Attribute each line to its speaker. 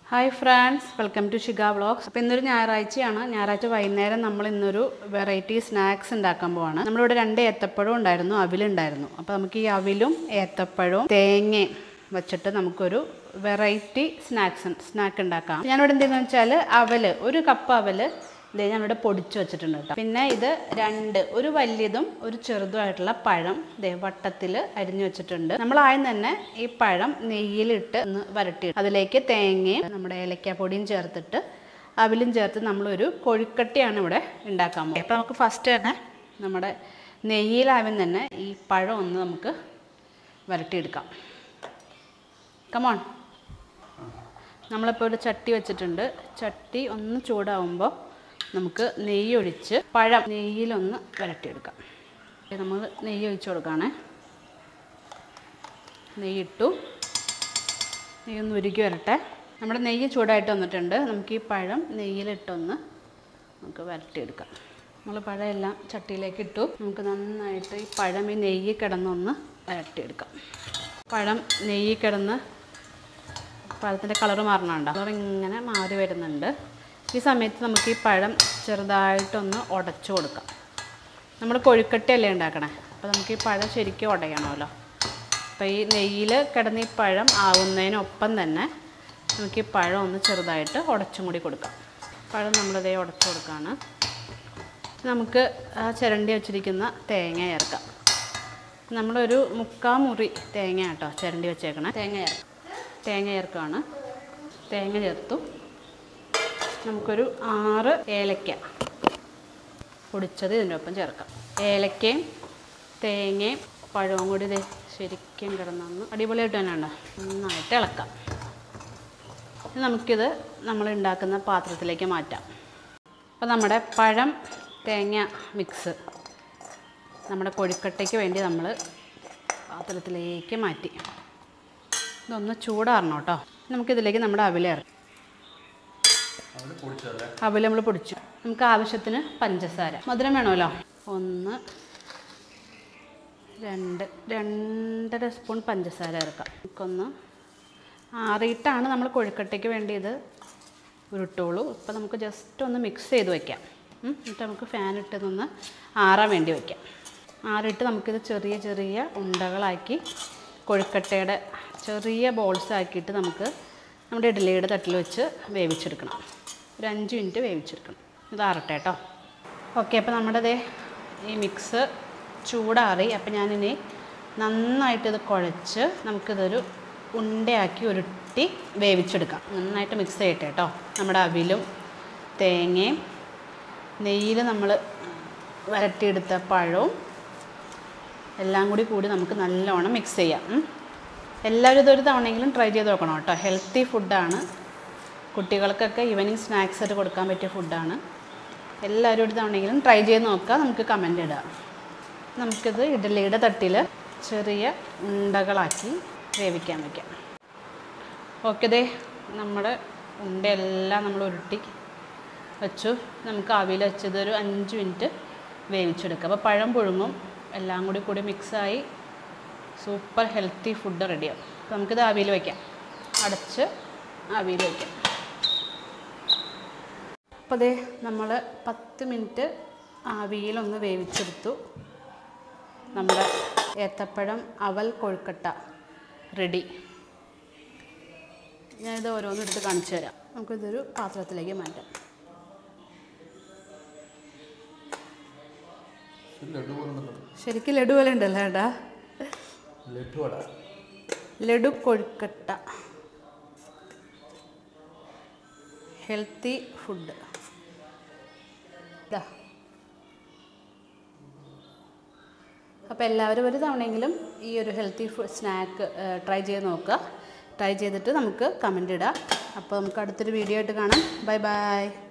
Speaker 1: Hi friends welcome to Shiga vlogs അപ്പോൾ ഇന്നൊരു ഞായറാഴ്ചയാണ് ഞായറാഴ്ച വൈകുന്നേരം നമ്മൾ ഇന്നൊരു വെറൈറ്റി സ്നാക്സ് ഉണ്ടാക്കാൻ പോവാണ് നമ്മളിവിടെ രണ്ട് ഏത്തപ്പഴവും ഉണ്ടായിരുന്നു അവിലുണ്ടായിരുന്നു അപ്പോൾ നമുക്ക് ഈ അവിലും ഏത്തപ്പഴവും തേങ്ങയും വെച്ചിട്ട് നമുക്കൊരു വെറൈറ്റി സ്നാക്സ് സ്നാക്ക് ഉണ്ടാക്കാം ഞാനിവിടെ എന്തെന്ന് വെച്ചാൽ അവല് ഒരു കപ്പ് അവല് ഇത് ഞാനിവിടെ പൊടിച്ച് വെച്ചിട്ടുണ്ട് കേട്ടോ പിന്നെ ഇത് രണ്ട് ഒരു വലിയതും ഒരു ചെറുതുമായിട്ടുള്ള പഴം ദേ വട്ടത്തിൽ അരിഞ്ഞു വെച്ചിട്ടുണ്ട് നമ്മൾ ആദ്യം തന്നെ ഈ പഴം നെയ്യിലിട്ട് ഒന്ന് വരട്ടി അതിലേക്ക് തേങ്ങയും നമ്മുടെ ഏലക്കാപ്പൊടിയും ചേർത്തിട്ട് അവിലും ചേർത്ത് നമ്മളൊരു കൊഴുക്കട്ടിയാണ് ഇവിടെ ഉണ്ടാക്കാൻ പോകുന്നത് അപ്പോൾ നമുക്ക് ഫസ്റ്റ് തന്നെ നമ്മുടെ നെയ്യിലാവും തന്നെ ഈ പഴം ഒന്ന് നമുക്ക് വരട്ടിയെടുക്കാം കമോൺ നമ്മളിപ്പോൾ ഒരു ചട്ടി വെച്ചിട്ടുണ്ട് ചട്ടി ഒന്ന് ചൂടാവുമ്പോൾ നമുക്ക് നെയ്യ് ഒഴിച്ച് പഴം നെയ്യിലൊന്ന് വരട്ടിയെടുക്കാം നമ്മൾ നെയ്യ് ഒഴിച്ച് കൊടുക്കുകയാണേ നെയ്യിട്ടു നെയ്യൊന്ന് ഉരുക്കി വരട്ടെ നമ്മുടെ നെയ്യ് ചൂടായിട്ട് വന്നിട്ടുണ്ട് നമുക്ക് ഈ പഴം നെയ്യിലിട്ടൊന്ന് നമുക്ക് വരട്ടിയെടുക്കാം നമ്മൾ പഴം എല്ലാം ചട്ടിയിലേക്ക് ഇട്ടു നമുക്ക് നന്നായിട്ട് ഈ പഴം ഈ നെയ്യ് കിടന്നൊന്ന് വരട്ടിയെടുക്കാം പഴം നെയ്യ് കിടന്ന് പഴത്തിൻ്റെ കളറ് മാറണുണ്ട് കളർ ഇങ്ങനെ മാറി വരുന്നുണ്ട് ഈ സമയത്ത് നമുക്ക് ഈ പഴം ചെറുതായിട്ടൊന്ന് ഉടച്ചു കൊടുക്കാം നമ്മൾ കൊഴുക്കട്ടയല്ലേ ഉണ്ടാക്കണേ അപ്പോൾ നമുക്ക് ഈ പഴം ശരിക്കും ഉടയണമല്ലോ അപ്പോൾ ഈ നെയ്യിൽ കിടന്ന് ഈ പഴം ആവുന്നതിനൊപ്പം തന്നെ നമുക്ക് ഈ പഴം ഒന്ന് ചെറുതായിട്ട് ഉടച്ചും കൂടി കൊടുക്കാം പഴം നമ്മളിതേ ഉടച്ചു കൊടുക്കുകയാണ് നമുക്ക് ആ ചിരണ്ടി വെച്ചിരിക്കുന്ന തേങ്ങ ചേർക്കാം നമ്മളൊരു മുക്കാൽ മുറി തേങ്ങ കേട്ടോ ചിരണ്ടി വെച്ചേക്കണേ തേങ്ങ ചേർക്കാം തേങ്ങ ചേർക്കുകയാണ് തേങ്ങ ചേർത്തു നമുക്കൊരു ആറ് ഏലക്ക പൊടിച്ചത് ഇതിൻ്റെ ഒപ്പം ചേർക്കാം ഏലക്കയും തേങ്ങയും പഴവും കൂടി ഇത് ശരിക്കും കിടന്നൊന്ന് അടിപൊളിയായിട്ട് തന്നെ ഉണ്ടോ നന്നായിട്ട് ഇളക്കാം ഇനി നമുക്കിത് നമ്മൾ ഉണ്ടാക്കുന്ന പാത്രത്തിലേക്ക് മാറ്റാം അപ്പോൾ നമ്മുടെ പഴം തേങ്ങ മിക്സ് നമ്മുടെ കൊഴുക്കട്ടയ്ക്ക് വേണ്ടി നമ്മൾ പാത്രത്തിലേക്ക് മാറ്റി ഇതൊന്ന് ചൂടാറണം കേട്ടോ നമുക്കിതിലേക്ക് നമ്മുടെ അവിലേറി അവൽ നമ്മൾ പൊടിച്ചു നമുക്ക് ആവശ്യത്തിന് പഞ്ചസാര മധുരം വേണമല്ലോ ഒന്ന് രണ്ട് രണ്ടര സ്പൂൺ പഞ്ചസാര ചേർക്കാം നമുക്കൊന്ന് ആറിയിട്ടാണ് നമ്മൾ കൊഴുക്കട്ടയ്ക്ക് വേണ്ടി ഇത് ഉരുട്ടുള്ളൂ ഇപ്പോൾ നമുക്ക് ജസ്റ്റ് ഒന്ന് മിക്സ് ചെയ്ത് വയ്ക്കാം ഉം, എന്നിട്ട് നമുക്ക് ഫാൻ ഇട്ടതൊന്ന് ആറാൻ വേണ്ടി വയ്ക്കാം ആറിയിട്ട് നമുക്കിത് ചെറിയ ചെറിയ ഉണ്ടകളാക്കി കൊഴുക്കട്ടയുടെ ചെറിയ ബോൾസ് ആക്കിയിട്ട് നമുക്ക് നമ്മുടെ ഇഡ്ഡലിയുടെ തട്ടിൽ വെച്ച് വേവിച്ചെടുക്കണം ഒരു അഞ്ച് മിനിറ്റ് വേവിച്ചെടുക്കണം ഇത് ആറട്ടെ കേട്ടോ ഓക്കെ അപ്പോൾ നമ്മുടെ ദേ ഈ മിക്സ് ചൂടാറി അപ്പോൾ ഞാനിനി നന്നായിട്ട് ഇത് കുഴച്ച് നമുക്കിതൊരു ഉണ്ടയാക്കി ഉരുട്ടി വേവിച്ചെടുക്കാം നന്നായിട്ട് മിക്സ് ചെയ്യട്ടെ കേട്ടോ നമ്മുടെ അവിലും തേങ്ങയും നെയ്യിൽ നമ്മൾ വരട്ടിയെടുത്ത പഴവും എല്ലാം കൂടി കൂടി നമുക്ക് നല്ലോണം മിക്സ് ചെയ്യാം ഉം. എല്ലാവരും ഇതൊരു തവണയെങ്കിലും ട്രൈ ചെയ്ത് നോക്കണം കേട്ടോ ഹെൽത്തി ഫുഡാണ് കുട്ടികൾക്കൊക്കെ ഈവനിങ് സ്നാക്സ് ആയിട്ട് കൊടുക്കാൻ പറ്റിയ ഫുഡാണ് എല്ലാവരും ഒരു തവണയെങ്കിലും ട്രൈ ചെയ്ത് നോക്കുക നമുക്ക് കമൻ്റ് ഇടാം നമുക്കിത് ഇഡ്ഡലിയുടെ തട്ടിൽ ചെറിയ ഉണ്ടകളാക്കി വേവിക്കാൻ വയ്ക്കാം ഓക്കെ ദേ നമ്മുടെ ഉണ്ടയെല്ലാം നമ്മൾ ഉരുട്ടി വെച്ചു നമുക്ക് ആവിയിൽ വെച്ചത് ഒരു അഞ്ച് മിനിറ്റ് വേവിച്ചെടുക്കുക അപ്പോൾ പഴം പുഴുങ്ങും എല്ലാം കൂടി കൂടി മിക്സായി സൂപ്പർ ഹെൽത്തി ഫുഡ് റെഡിയാവും അപ്പോൾ നമുക്കിത് ആവിയിൽ വയ്ക്കാം അടച്ച് ആവിയിൽ വയ്ക്കാം അപ്പോൾ അതേ നമ്മൾ പത്ത് മിനിറ്റ് ആവിയിലൊന്ന് വേവിച്ചെടുത്തു നമ്മുടെ ഏത്തപ്പഴം അവൽ കൊഴുക്കട്ട റെഡി ഞാനിത് ഓരോന്നും എടുത്ത് കാണിച്ചു തരാം നമുക്കിതൊരു പാത്രത്തിലേക്ക് മാറ്റാം
Speaker 2: ലഡു പോലുണ്ടല്ലോ
Speaker 1: ശരിക്കും ലഡു പോലെ ഉണ്ടല്ലോ ഏട്ടാ
Speaker 2: ലഡു വട
Speaker 1: ലഡു കൊഴുക്കട്ട ഹെൽത്തി ഫുഡ് ഇതാ അപ്പോൾ എല്ലാവരും ഒരു തവണയെങ്കിലും ഈ ഒരു ഹെൽത്തി ഫുഡ് സ്നാക്ക് ട്രൈ ചെയ്ത് നോക്കുക ട്രൈ ചെയ്തിട്ട് നമുക്ക് കമൻ്റ് ഇടാം അപ്പോൾ നമുക്ക് അടുത്തൊരു വീഡിയോ ആയിട്ട് കാണാം ബൈ ബൈ